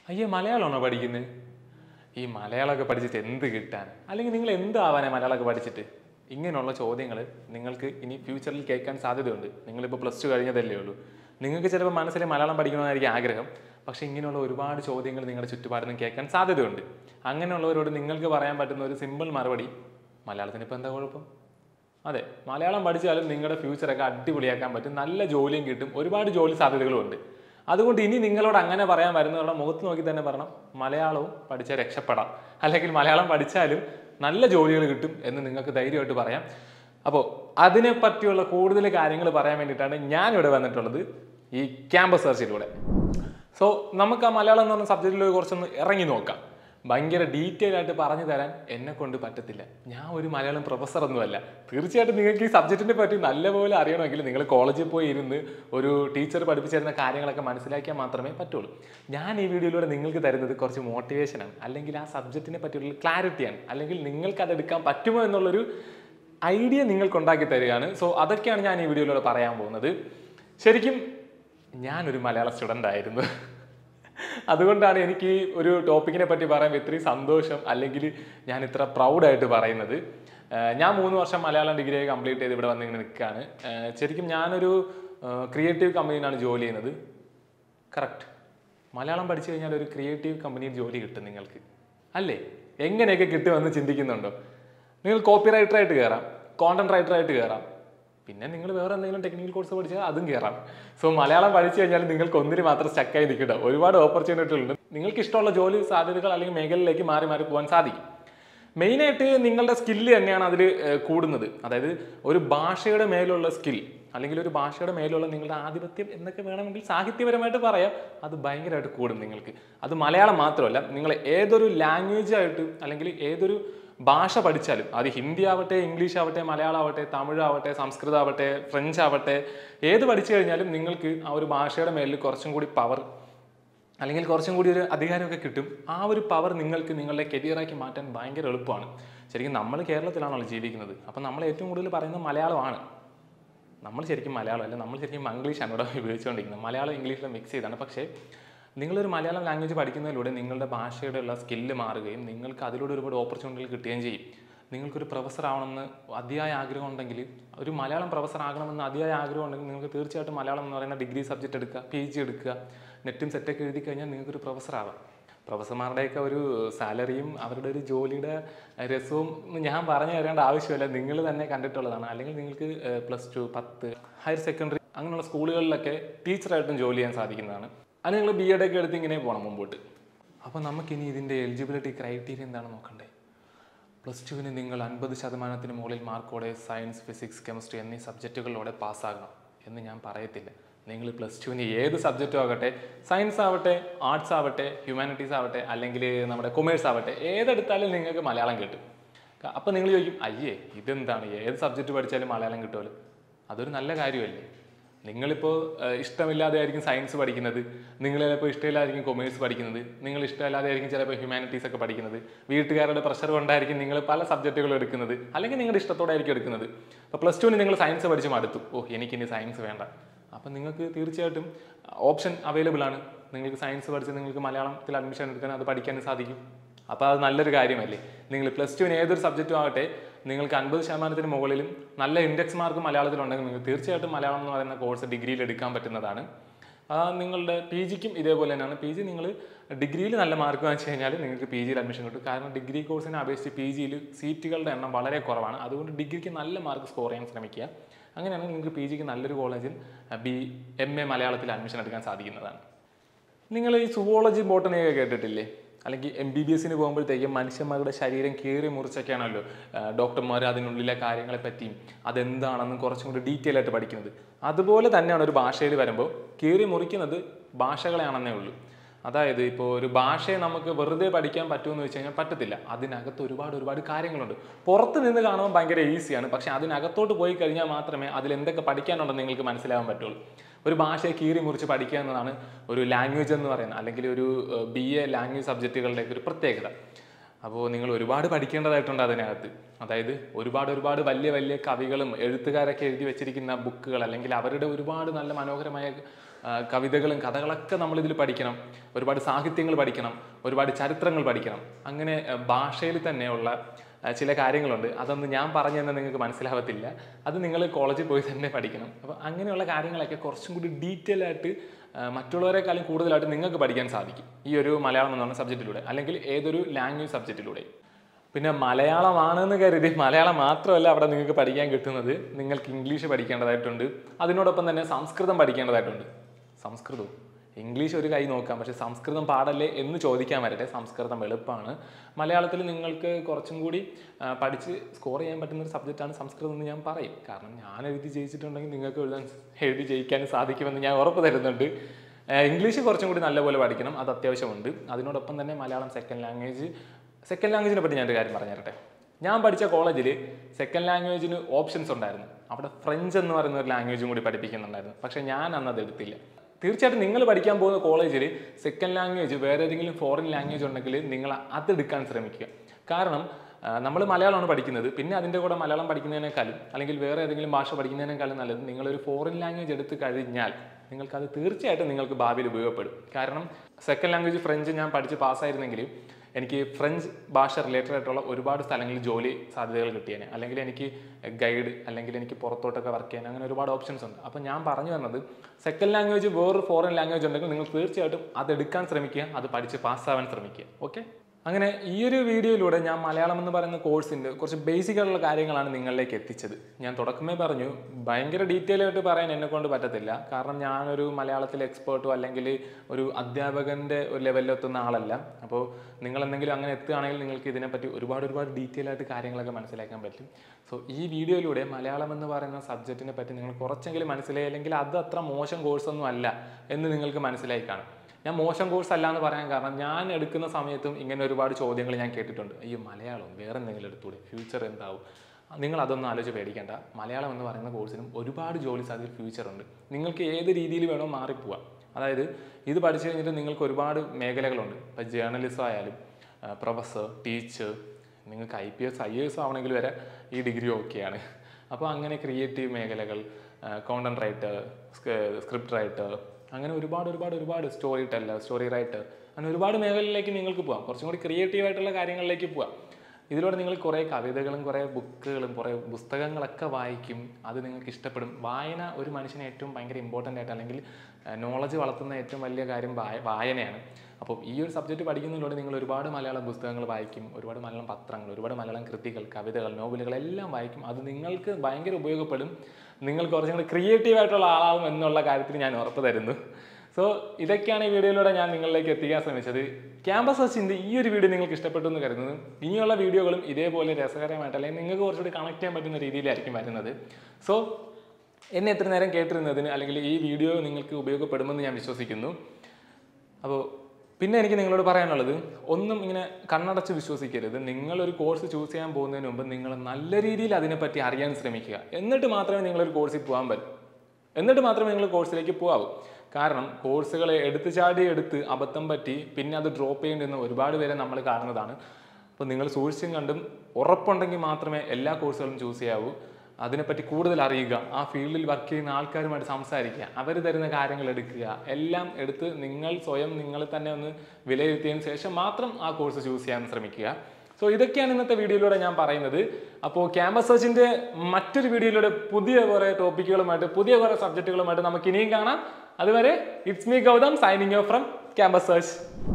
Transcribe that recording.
അയ്യേ മലയാളമാണോ പഠിക്കുന്നത് ഈ മലയാളമൊക്കെ പഠിച്ചിട്ട് എന്ത് കിട്ടാൻ അല്ലെങ്കിൽ നിങ്ങൾ എന്താവാനാ മലയാളമൊക്കെ പഠിച്ചിട്ട് ഇങ്ങനെയുള്ള ചോദ്യങ്ങൾ നിങ്ങൾക്ക് ഇനി ഫ്യൂച്ചറിൽ കേൾക്കാൻ സാധ്യതയുണ്ട് നിങ്ങളിപ്പോൾ പ്ലസ് ടു കഴിഞ്ഞതല്ലേ ഉള്ളൂ നിങ്ങൾക്ക് ചിലപ്പോൾ മനസ്സിൽ മലയാളം പഠിക്കണമെന്നായിരിക്കും ആഗ്രഹം പക്ഷേ ഇങ്ങനെയുള്ള ഒരുപാട് ചോദ്യങ്ങൾ നിങ്ങളുടെ ചുറ്റുപാടിൽ നിന്ന് കേൾക്കാൻ സാധ്യതയുണ്ട് അങ്ങനെയുള്ളവരോട് നിങ്ങൾക്ക് പറയാൻ പറ്റുന്ന ഒരു സിമ്പിൾ മറുപടി മലയാളത്തിന് ഇപ്പോൾ എന്താ കുഴപ്പം അതെ മലയാളം പഠിച്ചാലും നിങ്ങളുടെ ഫ്യൂച്ചറൊക്കെ അടിപൊളിയാക്കാൻ പറ്റും നല്ല ജോലിയും കിട്ടും ഒരുപാട് ജോലി സാധ്യതകളും ഉണ്ട് അതുകൊണ്ട് ഇനി നിങ്ങളോട് അങ്ങനെ പറയാൻ വരുന്നവരുടെ മുഖത്ത് നോക്കി തന്നെ പറയണം മലയാളവും പഠിച്ചാൽ രക്ഷപ്പെടാം അല്ലെങ്കിൽ മലയാളം പഠിച്ചാലും നല്ല ജോലികൾ കിട്ടും എന്ന് നിങ്ങൾക്ക് ധൈര്യമായിട്ട് പറയാം അപ്പോൾ അതിനെ പറ്റിയുള്ള കൂടുതൽ കാര്യങ്ങൾ പറയാൻ വേണ്ടിയിട്ടാണ് ഞാനിവിടെ വന്നിട്ടുള്ളത് ഈ ക്യാമ്പസ് സെർച്ചിലൂടെ സോ നമുക്ക് ആ മലയാളം എന്ന് പറഞ്ഞ സബ്ജക്റ്റിലൂടെ കുറച്ചൊന്ന് ഇറങ്ങി നോക്കാം ഭയങ്കര ഡീറ്റെയിൽ ആയിട്ട് പറഞ്ഞു തരാൻ എന്നെ കൊണ്ട് പറ്റത്തില്ല ഞാൻ ഒരു മലയാളം പ്രൊഫസർ ഒന്നുമല്ല തീർച്ചയായിട്ടും നിങ്ങൾക്ക് ഈ സബ്ജക്റ്റിനെ പറ്റി നല്ലപോലെ അറിയണമെങ്കിൽ നിങ്ങൾ കോളേജിൽ പോയി ഇരുന്ന് ഒരു ടീച്ചർ പഠിപ്പിച്ചു തരുന്ന കാര്യങ്ങളൊക്കെ മനസ്സിലാക്കിയാൽ മാത്രമേ പറ്റുള്ളൂ ഞാൻ ഈ വീഡിയോയിലൂടെ നിങ്ങൾക്ക് തരുന്നത് കുറച്ച് മോട്ടിവേഷനാണ് അല്ലെങ്കിൽ ആ സബ്ജക്റ്റിനെ പറ്റിയുള്ള ക്ലാരിറ്റിയാണ് അല്ലെങ്കിൽ നിങ്ങൾക്ക് അത് എടുക്കാൻ പറ്റുമോ എന്നുള്ളൊരു ഐഡിയ നിങ്ങൾക്ക് ഉണ്ടാക്കി തരികയാണ് സോ അതൊക്കെയാണ് ഞാൻ ഈ വീഡിയോയിലൂടെ പറയാൻ പോകുന്നത് ശരിക്കും ഞാനൊരു മലയാള സ്റ്റുഡൻ്റ് ആയിരുന്നു അതുകൊണ്ടാണ് എനിക്ക് ഈ ഒരു ടോപ്പിക്കിനെ പറ്റി പറയുമ്പോൾ ഇത്രയും സന്തോഷം അല്ലെങ്കിൽ ഞാൻ ഇത്ര പ്രൗഡായിട്ട് പറയുന്നത് ആഹ് ഞാൻ മൂന്ന് വർഷം മലയാളം ഡിഗ്രി കംപ്ലീറ്റ് ചെയ്ത് ഇവിടെ വന്നിങ്ങനെ നിൽക്കുകയാണ് ആഹ് ശരിക്കും ഞാനൊരു ക്രിയേറ്റീവ് കമ്പനിയിലാണ് ജോലി ചെയ്യുന്നത് കറക്റ്റ് മലയാളം പഠിച്ചു കഴിഞ്ഞാൽ ഒരു ക്രിയേറ്റീവ് കമ്പനിയിൽ ജോലി കിട്ടും നിങ്ങൾക്ക് അല്ലേ എങ്ങനെയൊക്കെ കിട്ടുമെന്ന് ചിന്തിക്കുന്നുണ്ടോ നിങ്ങൾ കോപ്പി റൈറ്ററായിട്ട് കയറാം കോണ്ടന്റ് റൈറ്ററായിട്ട് കയറാം പിന്നെ നിങ്ങൾ വേറെ എന്തെങ്കിലും ടെക്നിക്കൽ കോഴ്സ് പഠിച്ചാൽ അതും കയറാം സോ മലയാളം പഠിച്ചു കഴിഞ്ഞാൽ നിങ്ങൾക്ക് ഒന്നിന് മാത്രം സ്റ്റക്കായി നിൽക്കണ്ട ഒരുപാട് ഓപ്പർച്യൂണിറ്റികളുണ്ട് നിങ്ങൾക്ക് ഇഷ്ടമുള്ള ജോലി സാധ്യതകൾ അല്ലെങ്കിൽ മേഖലയിലേക്ക് മാറി മാറി പോകാൻ സാധിക്കും മെയിനായിട്ട് നിങ്ങളുടെ സ്കില്ല് തന്നെയാണ് അതിൽ കൂടുന്നത് അതായത് ഒരു ഭാഷയുടെ മേലുള്ള സ്കിൽ അല്ലെങ്കിൽ ഒരു ഭാഷയുടെ മേലുള്ള നിങ്ങളുടെ ആധിപത്യം എന്നൊക്കെ വേണമെങ്കിൽ സാഹിത്യപരമായിട്ട് പറയാം അത് ഭയങ്കരമായിട്ട് കൂടും നിങ്ങൾക്ക് അത് മലയാളം മാത്രമല്ല നിങ്ങൾ ഏതൊരു ലാംഗ്വേജ് ആയിട്ട് അല്ലെങ്കിൽ ഏതൊരു ഭാഷ പഠിച്ചാലും അത് ഹിന്ദി ആവട്ടെ ഇംഗ്ലീഷ് ആവട്ടെ മലയാളം ആവട്ടെ തമിഴ് ആവട്ടെ സംസ്കൃതം ആവട്ടെ ഫ്രഞ്ച് ആവട്ടെ ഏത് പഠിച്ചു കഴിഞ്ഞാലും നിങ്ങൾക്ക് ആ ഒരു ഭാഷയുടെ മേലിൽ കുറച്ചും കൂടി പവർ അല്ലെങ്കിൽ കുറച്ചും കൂടി ഒരു അധികാരമൊക്കെ കിട്ടും ആ ഒരു പവർ നിങ്ങൾക്ക് നിങ്ങളുടെ കരിയറാക്കി മാറ്റാൻ ഭയങ്കര എളുപ്പമാണ് ശരിക്കും നമ്മൾ കേരളത്തിലാണല്ലോ ജീവിക്കുന്നത് അപ്പം നമ്മൾ ഏറ്റവും കൂടുതൽ പറയുന്നത് മലയാളമാണ് നമ്മൾ ശരിക്കും മലയാളമല്ല നമ്മൾ ശരിക്കും മംഗ്ലീഷാണ് ഇവിടെ ഉപയോഗിച്ചുകൊണ്ടിരിക്കുന്നത് മലയാളം ഇംഗ്ലീഷിൽ മിക്സ് ചെയ്താണ് പക്ഷേ നിങ്ങളൊരു മലയാളം ലാംഗ്വേജ് പഠിക്കുന്നതിലൂടെ നിങ്ങളുടെ ഭാഷയുടെ ഉള്ള സ്കില്ല് മാറുകയും നിങ്ങൾക്ക് അതിലൂടെ ഒരുപാട് ഓപ്പർച്യൂണിറ്റികൾ കിട്ടുകയും ചെയ്യും നിങ്ങൾക്കൊരു പ്രൊഫസർ ആവണമെന്ന് അതിയായ ആഗ്രഹം ഉണ്ടെങ്കിൽ ഒരു മലയാളം പ്രൊഫസർ ആകണമെന്ന് അതിയായ ആഗ്രഹം ഉണ്ടെങ്കിൽ നിങ്ങൾക്ക് തീർച്ചയായിട്ടും മലയാളം എന്ന് പറയുന്ന ഡിഗ്രി സബ്ജക്റ്റ് എടുക്കുക പി ജി എടുക്കുക നെറ്റും സെറ്റൊക്കെ എഴുതി കഴിഞ്ഞാൽ നിങ്ങൾക്കൊരു പ്രൊഫസർ ആവാം പ്രൊഫസർമാരുടെയൊക്കെ ഒരു സാലറിയും അവരുടെ ഒരു ജോലിയുടെ രസവും ഞാൻ പറഞ്ഞു തരേണ്ട ആവശ്യമില്ല നിങ്ങൾ തന്നെ കണ്ടിട്ടുള്ളതാണ് അല്ലെങ്കിൽ നിങ്ങൾക്ക് പ്ലസ് ടു പത്ത് ഹയർ സെക്കൻഡറി അങ്ങനെയുള്ള സ്കൂളുകളിലൊക്കെ ടീച്ചറായിട്ടും ജോലി ചെയ്യാൻ സാധിക്കുന്നതാണ് അത് നിങ്ങൾ ബി എഡ് ഒക്കെ എടുത്ത് ഇങ്ങനെ പോകണം മുമ്പോട്ട് അപ്പോൾ നമുക്കിനി ഇതിൻ്റെ എലിജിബിലിറ്റി ക്രൈറ്റീരിയ എന്താണെന്ന് നോക്കണ്ടേ പ്ലസ് ടുവിന് നിങ്ങൾ അൻപത് ശതമാനത്തിന് മുകളിൽ മാർക്കോടെ സയൻസ് ഫിസിക്സ് കെമിസ്ട്രി എന്നീ സബ്ജക്റ്റുകളിലൂടെ പാസ്സാകണം എന്ന് ഞാൻ പറയത്തില്ല നിങ്ങൾ പ്ലസ് ടുവിന് ഏത് സബ്ജക്റ്റും ആകട്ടെ സയൻസ് ആവട്ടെ ആർട്സ് ആവട്ടെ ഹ്യൂമാനിറ്റീസ് ആവട്ടെ അല്ലെങ്കിൽ നമ്മുടെ കൊമേഴ്സ് ആവട്ടെ ഏതെടുത്താലും നിങ്ങൾക്ക് മലയാളം കിട്ടും അപ്പോൾ നിങ്ങൾ ചോദിക്കും അയ്യേ ഇതെന്താണ് ഏത് സബ്ജക്റ്റ് പഠിച്ചാലും മലയാളം കിട്ടുമല്ലോ അതൊരു നല്ല കാര്യമല്ലേ നിങ്ങളിപ്പോൾ ഏഹ്, ഇഷ്ടമില്ലാതെ ആയിരിക്കും സയൻസ് പഠിക്കുന്നത് നിങ്ങൾ ചിലപ്പോൾ ഇഷ്ടമില്ലായിരിക്കും കൊമേഴ്സ് പഠിക്കുന്നത് നിങ്ങൾ ഇഷ്ടമില്ലാതെ ആയിരിക്കും ചിലപ്പോൾ ഹ്യൂമാനിറ്റീസ് ഒക്കെ പഠിക്കുന്നത് വീട്ടുകാരുടെ പ്രഷർ കൊണ്ടായിരിക്കും നിങ്ങൾ പല സബ്ജക്റ്റുകളും എടുക്കുന്നത് അല്ലെങ്കിൽ നിങ്ങളുടെ ഇഷ്ടത്തോടെ ആയിരിക്കും എടുക്കുന്നത് അപ്പോൾ പ്ലസ് ടുവിന് നിങ്ങൾ സയൻസ് പഠിച്ച് മടുത്തു ഓ എനിക്കിനി സയൻസ് വേണ്ട അപ്പം നിങ്ങൾക്ക് തീർച്ചയായിട്ടും ഓപ്ഷൻ അവൈലബിൾ ആണ് നിങ്ങൾക്ക് സയൻസ് പഠിച്ച് നിങ്ങൾക്ക് മലയാളത്തിൽ അഡ്മിഷൻ എടുക്കാൻ അത് പഠിക്കാൻ സാധിക്കും അപ്പോൾ അത് നല്ലൊരു കാര്യമല്ലേ നിങ്ങൾ പ്ലസ് ടുവിന് ഏതൊരു സബ്ജക്റ്റും ആകട്ടെ നിങ്ങൾക്ക് അൻപത് ശതമാനത്തിന് മുകളിലും നല്ല ഇൻഡെക്സ് മാർക്ക് മലയാളത്തിലുണ്ടെങ്കിൽ നിങ്ങൾക്ക് തീർച്ചയായിട്ടും മലയാളം എന്ന് പറയുന്ന കോഴ്സ് ഡിഗ്രിയിൽ എടുക്കാൻ പറ്റുന്നതാണ് ആ, നിങ്ങളുടെ പി ജിക്കും ഇതേപോലെ തന്നെയാണ് പി ജി നിങ്ങൾ ഡിഗ്രിയിൽ നല്ല മാർക്ക് വാങ്ങിച്ചു കഴിഞ്ഞാൽ നിങ്ങൾക്ക് പി ജിയിൽ അഡ്മിഷൻ കിട്ടും കാരണം ഡിഗ്രി കോഴ്സിനെ അപേക്ഷിച്ച് പി ജിയിൽ സീറ്റുകളുടെ എണ്ണം വളരെ കുറവാണ് അതുകൊണ്ട് ഡിഗ്രിക്ക് നല്ല മാർക്ക് സ്കോർ ചെയ്യാൻ ശ്രമിക്കുക അങ്ങനെയാണെങ്കിൽ നിങ്ങൾക്ക് പി ജിക്ക് നല്ലൊരു കോളേജിൽ ബി എം എ മലയാളത്തിൽ അഡ്മിഷൻ എടുക്കാൻ സാധിക്കുന്നതാണ് നിങ്ങൾ ഈ സുവോളജി ബോട്ടണിയൊക്കെ കേട്ടിട്ടില്ലേ അല്ലെങ്കിൽ എം ബി ബി എസിന് പോകുമ്പോഴത്തേക്കും മനുഷ്യന്മാരുടെ ശരീരം കീറി മുറിച്ചൊക്കെയാണല്ലോ ഡോക്ടർമാർ അതിനുള്ളിലെ കാര്യങ്ങളെ പറ്റിയും അതെന്താണെന്നും കുറച്ചും കൂടി ഡീറ്റെയിൽ ആയിട്ട് പഠിക്കുന്നത് അതുപോലെ തന്നെയാണ് ഒരു ഭാഷയിൽ വരുമ്പോൾ കീറി മുറിക്കുന്നത് ഭാഷകളെയാണെന്നേ ഉള്ളൂ അതായത് ഇപ്പോൾ ഒരു ഭാഷയെ നമുക്ക് വെറുതെ പഠിക്കാൻ പറ്റുമെന്ന് വെച്ച് കഴിഞ്ഞാൽ പറ്റത്തില്ല അതിനകത്ത് ഒരുപാട് ഒരുപാട് കാര്യങ്ങളുണ്ട് പുറത്ത് നിന്ന് കാണുമ്പോൾ ഭയങ്കര ഈസിയാണ് പക്ഷെ അതിനകത്തോട്ട് പോയി കഴിഞ്ഞാൽ മാത്രമേ അതിൽ എന്തൊക്കെ പഠിക്കാനുണ്ടെന്ന് നിങ്ങൾക്ക് മനസ്സിലാവാൻ പറ്റുള്ളൂ ഒരു ഭാഷയെ കീറി മുറിച്ച് പഠിക്കുക എന്നതാണ് ഒരു ലാംഗ്വേജ് എന്ന് പറയുന്നത് അല്ലെങ്കിൽ ഒരു ബി എ ലാംഗ്വേജ് സബ്ജക്റ്റുകളുടെ ഒരു പ്രത്യേകത അപ്പോൾ നിങ്ങൾ ഒരുപാട് പഠിക്കേണ്ടതായിട്ടുണ്ട് അതിനകത്ത് അതായത് ഒരുപാട് ഒരുപാട് വലിയ വലിയ കവികളും എഴുത്തുകാരൊക്കെ എഴുതി വെച്ചിരിക്കുന്ന ബുക്കുകൾ അല്ലെങ്കിൽ അവരുടെ ഒരുപാട് നല്ല മനോഹരമായ ആ, കവിതകളും കഥകളൊക്കെ നമ്മൾ ഇതിൽ പഠിക്കണം ഒരുപാട് സാഹിത്യങ്ങൾ പഠിക്കണം ഒരുപാട് ചരിത്രങ്ങൾ പഠിക്കണം അങ്ങനെ ആ, ഭാഷയിൽ തന്നെയുള്ള ആ, ചില കാര്യങ്ങളുണ്ട് അതൊന്നും ഞാൻ പറഞ്ഞു തന്നെ നിങ്ങൾക്ക് മനസ്സിലാവത്തില്ല അത് നിങ്ങൾ കോളേജിൽ പോയി തന്നെ പഠിക്കണം അപ്പോൾ അങ്ങനെയുള്ള കാര്യങ്ങളൊക്കെ കുറച്ചും കൂടി ഡീറ്റെയിൽ ആയിട്ട് ആ, മറ്റുള്ളവരെക്കാളും കൂടുതലായിട്ട് നിങ്ങൾക്ക് പഠിക്കാൻ സാധിക്കും ഈ ഒരു മലയാളം എന്ന് പറഞ്ഞ സബ്ജക്റ്റിലൂടെ അല്ലെങ്കിൽ ഏതൊരു ലാംഗ്വേജ് സബ്ജക്റ്റിലൂടെ പിന്നെ മലയാളമാണെന്ന് കരുതി മലയാളം മാത്രമല്ല അവിടെ നിങ്ങൾക്ക് പഠിക്കാൻ കിട്ടുന്നത് നിങ്ങൾക്ക് ഇംഗ്ലീഷ് പഠിക്കേണ്ടതായിട്ടുണ്ട് അതിനോടൊപ്പം തന്നെ സംസ്കൃതം പഠിക്കേണ്ടതായിട്ടുണ്ട് സംസ്കൃതവും ഇംഗ്ലീഷ് ഒരു കൈ നോക്കാം പക്ഷേ സംസ്കൃതം പാടല്ലേ എന്ന് ചോദിക്കാൻ വരട്ടെ സംസ്കൃതം എളുപ്പമാണ് മലയാളത്തിൽ നിങ്ങൾക്ക് കുറച്ചും കൂടി ആ, പഠിച്ച് സ്കോർ ചെയ്യാൻ പറ്റുന്ന ഒരു സബ്ജക്റ്റാണ് സംസ്കൃതം എന്ന് ഞാൻ പറയും കാരണം ഞാൻ എഴുതി ജയിച്ചിട്ടുണ്ടെങ്കിൽ നിങ്ങൾക്ക് എഴുതാൻ എഴുതി ജയിക്കാനും സാധിക്കുമെന്ന് ഞാൻ ഉറപ്പ് തരുന്നുണ്ട് ആ, ഇംഗ്ലീഷ് കുറച്ചും കൂടി നല്ലപോലെ പഠിക്കണം അത് അത്യാവശ്യമുണ്ട് അതിനോടൊപ്പം തന്നെ മലയാളം സെക്കൻഡ് ലാംഗ്വേജ് സെക്കൻഡ് ലാംഗ്വേജിനെ പറ്റി ഞാനൊരു കാര്യം പറഞ്ഞു തരട്ടെ ഞാൻ പഠിച്ച കോളേജിൽ സെക്കൻഡ് ലാംഗ്വേജിന് ഓപ്ഷൻസ് ഉണ്ടായിരുന്നു അവിടെ ഫ്രഞ്ച് എന്ന് പറയുന്ന ഒരു ലാംഗ്വേജും കൂടി പഠിപ്പിക്കുന്നുണ്ടായിരുന്നു പക്ഷെ ഞാൻ അന്ന് അത് എടുത്തില്ല തീർച്ചയായിട്ടും നിങ്ങൾ പഠിക്കാൻ പോകുന്ന കോളേജിൽ സെക്കൻഡ് ലാംഗ്വേജ് വേറെ ഏതെങ്കിലും ഫോറിൻ ലാംഗ്വേജ് ഉണ്ടെങ്കിൽ നിങ്ങൾ അതെടുക്കാൻ ശ്രമിക്കുക കാരണം നമ്മൾ മലയാളമാണ് പഠിക്കുന്നത് പിന്നെ അതിൻ്റെ കൂടെ മലയാളം പഠിക്കുന്നതിനേക്കാളും അല്ലെങ്കിൽ വേറെ ഏതെങ്കിലും ഭാഷ പഠിക്കുന്നതിനേക്കാളും നല്ലത് നിങ്ങളൊരു ഫോറിൻ ലാംഗ്വേജ് എടുത്ത് കഴിഞ്ഞാൽ നിങ്ങൾക്കത് തീർച്ചയായിട്ടും നിങ്ങൾക്ക് ഭാവിയിൽ ഉപയോഗപ്പെടും കാരണം സെക്കൻഡ് ലാംഗ്വേജ് ഫ്രഞ്ച് ഞാൻ പഠിച്ച് പാസ്സായിരുന്നെങ്കിൽ എനിക്ക് ഫ്രഞ്ച് ഭാഷ റിലേറ്റഡ് ആയിട്ടുള്ള ഒരുപാട് സ്ഥലങ്ങളിൽ ജോലി സാധ്യതകൾ കിട്ടിയേനെ അല്ലെങ്കിൽ എനിക്ക് ഗൈഡ് അല്ലെങ്കിൽ എനിക്ക് പുറത്തോട്ടൊക്കെ വർക്ക് ചെയ്യാൻ അങ്ങനെ ഒരുപാട് ഓപ്ഷൻസ് ഉണ്ട് അപ്പോൾ ഞാൻ പറഞ്ഞു വന്നത് സെക്കൻഡ് ലാംഗ്വേജ് വേറൊരു ഫോറിൻ ലാംഗ്വേജ് ഉണ്ടെങ്കിൽ നിങ്ങൾ തീർച്ചയായിട്ടും അത് എടുക്കാൻ ശ്രമിക്കുക അത് പഠിച്ച് പാസ്സാവാൻ ശ്രമിക്കുക ഓക്കെ അങ്ങനെ ഈ ഒരു വീഡിയോയിലൂടെ ഞാൻ മലയാളം എന്ന് പറയുന്ന കോഴ്സിൻ്റെ കുറച്ച് ബേസിക് ആയിട്ടുള്ള കാര്യങ്ങളാണ് നിങ്ങളിലേക്ക് എത്തിച്ചത് ഞാൻ തുടക്കമേ പറഞ്ഞു ഭയങ്കര ഡീറ്റെയിൽ ആയിട്ട് പറയാൻ എന്നെ കൊണ്ട് പറ്റത്തില്ല കാരണം ഞാനൊരു മലയാളത്തിൽ എക്സ്പേർട്ടോ അല്ലെങ്കിൽ ഒരു അധ്യാപകൻ്റെ ഒരു ലെവലിലെത്തുന്ന ആളല്ല അപ്പോൾ നിങ്ങൾ എന്തെങ്കിലും അങ്ങനെ എത്തുകയാണെങ്കിൽ നിങ്ങൾക്ക് ഇതിനെപ്പറ്റി ഒരുപാട് ഒരുപാട് ഡീറ്റെയിൽ ആയിട്ട് കാര്യങ്ങളൊക്കെ മനസ്സിലാക്കാൻ പറ്റും സോ ഈ വീഡിയോയിലൂടെ മലയാളം എന്ന് പറയുന്ന സബ്ജക്റ്റിനെ പറ്റി നിങ്ങൾ കുറച്ചെങ്കിലും മനസ്സിലായി അല്ലെങ്കിൽ അത് അത്ര മോശം കോഴ്സൊന്നും അല്ല എന്ന് നിങ്ങൾക്ക് മനസ്സിലായി കാണും ഞാൻ മോശം കോഴ്സ് അല്ല എന്ന് പറയാൻ കാരണം ഞാൻ എടുക്കുന്ന സമയത്തും ഇങ്ങനെ ഒരുപാട് ചോദ്യങ്ങൾ ഞാൻ കേട്ടിട്ടുണ്ട് അയ്യോ മലയാളം വേറെ എന്തെങ്കിലും എടുത്തൂടെ ഫ്യൂച്ചർ എന്താവും നിങ്ങൾ അതൊന്നും ആലോചിച്ച് പേടിക്കേണ്ട മലയാളം എന്ന് പറയുന്ന കോഴ്സിനും ഒരുപാട് ജോലി സാധ്യത ഫ്യൂച്ചർ ഉണ്ട് നിങ്ങൾക്ക് ഏത് രീതിയിൽ വേണോ മാറിപ്പോവാം അതായത് ഇത് പഠിച്ചു കഴിഞ്ഞിട്ട് നിങ്ങൾക്ക് ഒരുപാട് മേഖലകളുണ്ട് ഇപ്പോൾ ജേർണലിസം ആയാലും പ്രൊഫസർ ടീച്ചർ നിങ്ങൾക്ക് I P S I S ആവണമെങ്കിൽ വരെ ഈ ഡിഗ്രി ഓക്കെയാണ് അപ്പോൾ അങ്ങനെ ക്രിയേറ്റീവ് മേഖലകൾ കോണ്ടന്റ് റൈറ്റർ സ്ക്രിപ്റ്റ് റൈറ്റർ അങ്ങനെ ഒരുപാട് ഒരുപാട് ഒരുപാട് സ്റ്റോറി ടെല്ലർ സ്റ്റോറി റൈറ്റർ അങ്ങനെ ഒരുപാട് മേഖലയിലേക്ക് നിങ്ങൾക്ക് പോകാം കുറച്ചും കൂടി ക്രിയേറ്റീവ് ആയിട്ടുള്ള കാര്യങ്ങളിലേക്ക് പോകാം ഇതിലൂടെ നിങ്ങൾ കുറേ കവിതകളും കുറേ ബുക്കുകളും കുറേ പുസ്തകങ്ങളൊക്കെ വായിക്കും അത് നിങ്ങൾക്ക് ഇഷ്ടപ്പെടും വായന ഒരു മനുഷ്യന് ഏറ്റവും ഭയങ്കര ഇമ്പോർട്ടൻ്റ് ആയിട്ട് അല്ലെങ്കിൽ നോളജ് വളർത്തുന്ന ഏറ്റവും വലിയ കാര്യം വായ- വായനയാണ് അപ്പോൾ ഈ ഒരു സബ്ജക്റ്റ് പഠിക്കുന്നതിലൂടെ നിങ്ങൾ ഒരുപാട് മലയാളം പുസ്തകങ്ങൾ വായിക്കും ഒരുപാട് മലയാളം പത്രങ്ങൾ ഒരുപാട് മലയാളം കൃതികൾ കവിതകൾ നോവലുകൾ എല്ലാം വായിക്കും അത് നിങ്ങൾക്ക് ഭയങ്കര ഉപയോഗപ്പെടും നിങ്ങൾ കുറച്ചും കൂടി ക്രിയേറ്റീവ് ആയിട്ടുള്ള ആളാവും എന്നുള്ള കാര്യത്തിൽ ഞാൻ ഉറപ്പ് തരുന്നു സോ ഇതൊക്കെയാണ് ഈ വീഡിയോയിലൂടെ ഞാൻ നിങ്ങളിലേക്ക് എത്തിക്കാൻ ശ്രമിച്ചത് ക്യാമ്പസ് സെർച്ചിൻ്റെ ഈ ഒരു വീഡിയോ നിങ്ങൾക്ക് ഇഷ്ടപ്പെട്ടു എന്ന് കരുതുന്നു ഇനിയുള്ള വീഡിയോകളും ഇതേപോലെ രസകരമായിട്ട് അല്ലെങ്കിൽ നിങ്ങൾക്ക് കുറച്ചുകൂടി കണക്ട് ചെയ്യാൻ പറ്റുന്ന രീതിയിലായിരിക്കും വരുന്നത് സോ എന്നെ എത്ര നേരം കേട്ടിരുന്നതിന് അല്ലെങ്കിൽ ഈ വീഡിയോ നിങ്ങൾക്ക് ഉപയോഗപ്പെടുമെന്ന് ഞാൻ വിശ്വസിക്കുന്നു അപ്പോൾ പിന്നെ എനിക്ക് നിങ്ങളോട് പറയാനുള്ളത് ഒന്നും ഇങ്ങനെ കണ്ണടച്ച് വിശ്വസിക്കരുത് നിങ്ങളൊരു കോഴ്സ് ചൂസ് ചെയ്യാൻ പോകുന്നതിന് മുമ്പ് നിങ്ങൾ നല്ല രീതിയിൽ അതിനെപ്പറ്റി അറിയാൻ ശ്രമിക്കുക എന്നിട്ട് മാത്രമേ നിങ്ങളൊരു കോഴ്സിൽ പോകാൻ പറ്റൂ എന്നിട്ട് മാത്രമേ നിങ്ങൾ കോഴ്സിലേക്ക് പോകാവൂ കാരണം കോഴ്സുകളെ എടുത്തു ചാടി എടുത്ത് അബദ്ധം പറ്റി പിന്നെ അത് ഡ്രോപ്പ് ചെയ്യേണ്ടുന്ന ഒരുപാട് പേരെ നമ്മൾ കാണുന്നതാണ് അപ്പോൾ നിങ്ങൾ സൂക്ഷിച്ചും കണ്ടും ഉറപ്പുണ്ടെങ്കിൽ മാത്രമേ എല്ലാ കോഴ്സുകളും ചൂസ് ചെയ്യാവൂ അതിനെപ്പറ്റി കൂടുതൽ അറിയുക ആ ഫീൽഡിൽ വർക്ക് ചെയ്യുന്ന ആൾക്കാരുമായിട്ട് സംസാരിക്കുക അവർ തരുന്ന കാര്യങ്ങൾ എടുക്കുക എല്ലാം എടുത്ത് നിങ്ങൾ സ്വയം നിങ്ങൾ തന്നെ ഒന്ന് വിലയിരുത്തിയതിന് ശേഷം മാത്രം ആ കോഴ്സ് ചൂസ് ചെയ്യാൻ ശ്രമിക്കുക സോ ഇതൊക്കെയാണ് ഇന്നത്തെ വീഡിയോയിലൂടെ ഞാൻ പറയുന്നത് അപ്പോൾ ക്യാമ്പസ് സെർച്ചിന്റെ മറ്റൊരു വീഡിയോയിലൂടെ പുതിയ കുറേ ടോപ്പിക്കുകളുമായിട്ട് പുതിയ കുറേ സബ്ജക്റ്റുകളുമായിട്ട് നമുക്ക് ഇനിയും കാണാം അതുവരെ it's me Gautham signing off from campus search